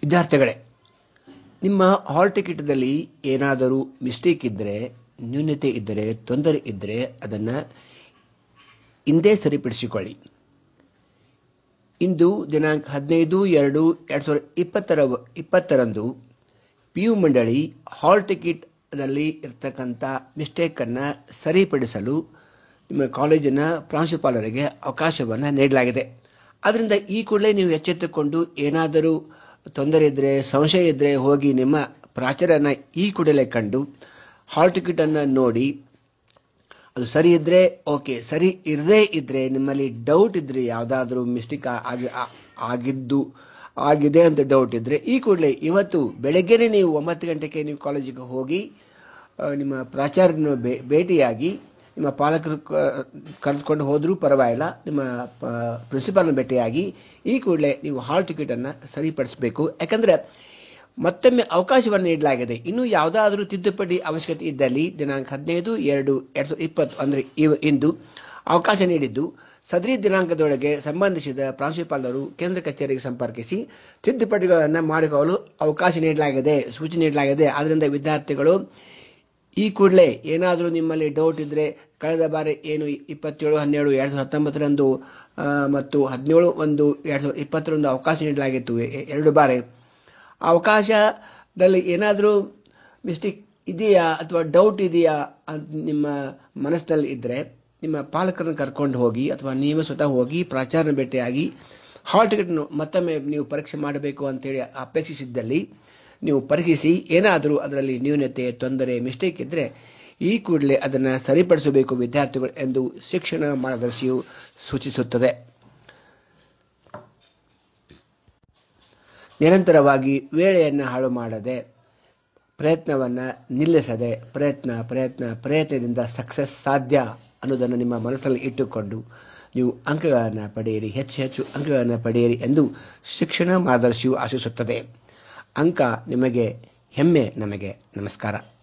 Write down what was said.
ವಿದ್ಯಾರ್ಥಿಗಳೇ ನಿಮ್ಮ ಹಾಲ್ ಟಿಕೆಟ್ದಲ್ಲಿ ಏನಾದರೂ ಮಿಸ್ಟೇಕ್ ಇದ್ದರೆ ನ್ಯೂನತೆ ಇದ್ದರೆ ತೊಂದರೆ ಇದ್ದರೆ ಅದನ್ನು ಇಂದೇ ಸರಿಪಡಿಸಿಕೊಳ್ಳಿ ಇಂದು ದಿನಾಂಕ ಹದಿನೈದು ಎರಡು ಎರಡು ಸಾವಿರದ ಇಪ್ಪತ್ತರ ಇಪ್ಪತ್ತರಂದು ಪಿ ಯು ಮಂಡಳಿ ಹಾಲ್ ಟಿಕೆಟ್ನಲ್ಲಿ ಇರ್ತಕ್ಕಂಥ ಮಿಸ್ಟೇಕನ್ನು ಸರಿಪಡಿಸಲು ನಿಮ್ಮ ಕಾಲೇಜಿನ ಪ್ರಾಂಶುಪಾಲರಿಗೆ ಅವಕಾಶವನ್ನು ನೀಡಲಾಗಿದೆ ಅದರಿಂದ ಈ ಕೂಡಲೇ ನೀವು ಎಚ್ಚೆತ್ತುಕೊಂಡು ಏನಾದರೂ ತೊಂದರೆ ಇದ್ದರೆ ಸಂಶಯ ಇದ್ದರೆ ಹೋಗಿ ನಿಮ್ಮ ಪ್ರಾಚಾರ್ಯನ ಈ ಕೂಡಲೇ ಕಂಡು ಹಾಲ್ ಟಿಕೆಟನ್ನು ನೋಡಿ ಅದು ಸರಿ ಇದ್ದರೆ ಓಕೆ ಸರಿ ಇರದೇ ಇದ್ದರೆ ನಿಮ್ಮಲ್ಲಿ ಡೌಟ್ ಇದ್ದರೆ ಯಾವುದಾದ್ರೂ ಮಿಸ್ಟೇಕ್ ಆಗಿ ಆ- ಆಗಿದ್ದು ಆಗಿದೆ ಅಂತ ಡೌಟ್ ಇದ್ದರೆ ಈ ಕೂಡಲೇ ಇವತ್ತು ಬೆಳಗ್ಗೆನೇ ನೀವು ಒಂಬತ್ತು ಗಂಟೆಗೆ ನೀವು ಕಾಲೇಜಿಗೆ ಹೋಗಿ ಆ, ನಿಮ್ಮ ಪ್ರಾಚಾರ್ಯನ ಭೇ ಭೇಟಿಯಾಗಿ ನಿಮ್ಮ ಪಾಲಕರು ಕ- ಕರೆದುಕೊಂಡು ಹೋದರೂ ಪರವಾಗಿಲ್ಲ ನಿಮ್ಮ ಪ್ರಿನ್ಸಿಪಾಲ್ನ ಭೇಟಿಯಾಗಿ ಈ ಕೂಡಲೇ ನೀವು ಹಾಲ್ ಟಿಕೆಟನ್ನು ಸರಿಪಡಿಸಬೇಕು ಯಾಕಂದರೆ ಮತ್ತೊಮ್ಮೆ ಅವಕಾಶವನ್ನು ನೀಡಲಾಗಿದೆ ಇನ್ನು ಯಾವುದಾದರೂ ತಿದ್ದುಪಡಿ ಅವಶ್ಯಕತೆ ಇದ್ದಲ್ಲಿ ದಿನಾಂಕ ಹದಿನೈದು ಎರಡು ಎರಡು ಸಾವಿರದ ಇಪ್ಪತ್ತು ಅಂದರೆ ಇವ ಇಂದು ಅವಕಾಶ ನೀಡಿದ್ದು ಸದರಿ ದಿನಾಂಕದೊಳಗೆ ಸಂಬಂಧಿಸಿದ ಪ್ರಾಂಶುಪಾಲರು ಕೇಂದ್ರ ಕಚೇರಿಗೆ ಸಂಪರ್ಕಿಸಿ ತಿದ್ದುಪಡಿಗಳನ್ನು ಮಾಡಿಕೊಳ್ಳಲು ಅವಕಾಶ ನೀಡಲಾಗಿದೆ ಸೂಚನೆ ನೀಡಲಾಗಿದೆ ಆದ್ದರಿಂದ ವಿದ್ಯಾರ್ಥಿಗಳು ಈ ಕೂಡಲೇ ಏನಾದರೂ ನಿಮ್ಮಲ್ಲಿ ಡೌಟ್ ಇದ್ದರೆ ಕಳೆದ ಬಾರಿ ಏನು ಇಪ್ಪತ್ತೇಳು ಹನ್ನೆರಡು ಎರಡು ಸಾವಿರದ ಹತ್ತೊಂಬತ್ತರಂದು ಆ, ಮತ್ತು ಹದಿನೇಳು ಒಂದು ಎರಡು ಸಾವಿರದ ಇಪ್ಪತ್ತರಂದು ಅವಕಾಶ ನೀಡಲಾಗಿತ್ತು ಎ- ಎರಡು ಬಾರಿ ಆ ಅವಕಾಶದಲ್ಲಿ ಏನಾದರೂ ಮಿಸ್ಟೇಕ್ ಇದೆಯಾ ಅಥವಾ ಡೌಟ್ ಇದೆಯಾ ಅಂತ ನಿಮ್ಮ ಮನಸ್ಸಿನಲ್ಲಿ ಇದ್ದರೆ ನಿಮ್ಮ ಪಾಲಕರನ್ನು ಕರ್ಕೊಂಡು ಹೋಗಿ ಅಥವಾ ನೀವೇ ಸ್ವತಃ ಹೋಗಿ ಪ್ರಾಚಾರ್ಯನ ಭೇಟಿಯಾಗಿ ಹಾಲ್ ಟಿಕೆಟ್ನು ಮತ್ತೊಮ್ಮೆ ನೀವು ಪರೀಕ್ಷೆ ಮಾಡಬೇಕು ಅಂತೇಳಿ ಅಪೇಕ್ಷಿಸಿದ್ದಲ್ಲಿ ನೀವು ಪರೀಕ್ಷಿಸಿ ಏನಾದರೂ ಅದರಲ್ಲಿ ನ್ಯೂನತೆ ತೊಂದರೆ ಮಿಸ್ಟೇಕ್ ಇದ್ದರೆ ಈ ಕೂಡಲೇ ಅದನ್ನು ಸರಿಪಡಿಸಬೇಕು ವಿದ್ಯಾರ್ಥಿಗಳು ಎಂದು ಶಿಕ್ಷಣ ಮಾರ್ಗದರ್ಶಿಯು ಸೂಚಿಸುತ್ತದೆ ನಿರಂತರವಾಗಿ ವೇಳೆಯನ್ನು ಹಾಳು ಮಾಡದೆ ಪ್ರಯತ್ನವನ್ನು ನಿಲ್ಲಿಸದೆ ಪ್ರಯತ್ನ ಪ್ರಯತ್ನ ಪ್ರಯತ್ನದಿಂದ ಸಕ್ಸಸ್ ಸಾಧ್ಯ ಅನ್ನೋದನ್ನು ನಿಮ್ಮ ಮನಸ್ಸಲ್ಲಿ ಇಟ್ಟುಕೊಂಡು ನೀವು ಅಂಕಗಳನ್ನು ಪಡೆಯಿರಿ ಹೆಚ್ಚು ಹೆಚ್ಚು ಅಂಕಗಳನ್ನು ಪಡೆಯಿರಿ ಎಂದು ಶಿಕ್ಷಣ ಮಾರ್ಗದರ್ಶಿಯು ಆಶಿಸುತ್ತದೆ ಅಂಕ ನಿಮಗೆ ಹೆಮ್ಮೆ ನಮಗೆ ನಮಸ್ಕಾರ